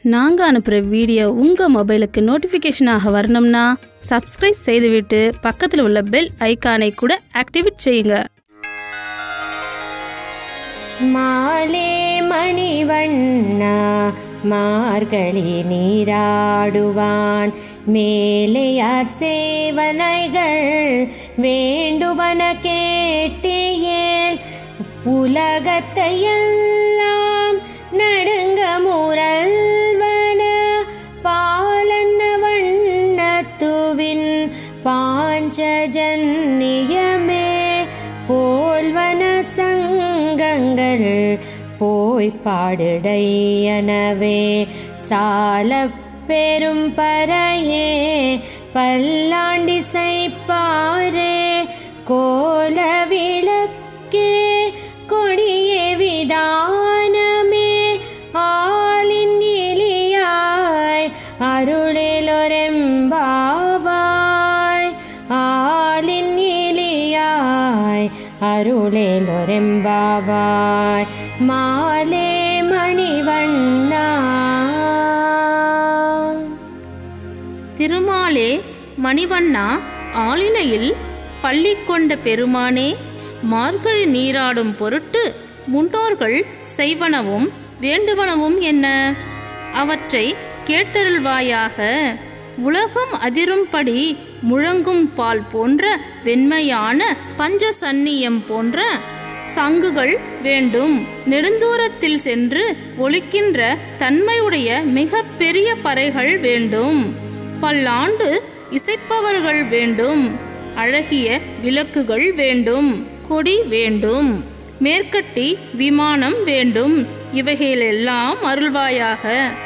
நாங்கள் அனுப்புகிற வீடியோ உங்கள் மொபைலுக்கு நோட்டிஃபிகேஷனாக வரணும்னா சப்ஸ்கிரைப் செய்துவிட்டு பக்கத்தில் உள்ள பெல் ஐகானை கூட ஆக்டிவேட் செய்யுங்க மாலே மணிவண்ணா மார்கழி நீராடுவான் மேலையார் சேவனைகள் வேண்டுவன கேட்டியேல் உலகத்தையெல்லாம் நடுங்க முரல்வன பாலன்ன வண்ணத்துவின் பாஞ்சஜன்னியமே போல்வன சங்கங்கள் போய் பாடுடையனவே சால பெரும் பறையே பல்லாண்டி செய்ப்பாரே கோல விளக்கே கொடிய விதானமே ஆலின் இலியாய் அருளேலொரெம்பாவாய் ஆலின் இலியாய் அருளேலொரெம்பாவாய் மாலே மணிவண்ணா திருமாலே மணிவண்ணா ஆளினையில் பள்ளி கொண்ட பெருமானே மார்கழி நீராடும் பொருட்டு முன்னோர்கள் செய்வனவும் வேண்டுவனவும் என்ன அவற்றை கேட்டருள்வாயாக உலகம் அதிரும்படி முழங்கும் பால் போன்ற வெண்மையான பஞ்சசன்னியம் போன்ற சங்குகள் வேண்டும் நெடுந்தூரத்தில் சென்று ஒலிக்கின்ற தன்மையுடைய மிக பெரிய பறைகள் வேண்டும் பல்லாண்டு இசைப்பவர்கள் வேண்டும் அழகிய விளக்குகள் வேண்டும் கொடி வேண்டும் மேற்கட்டி விமானம் வேண்டும் இவைகளெல்லாம் அருள்வாயாக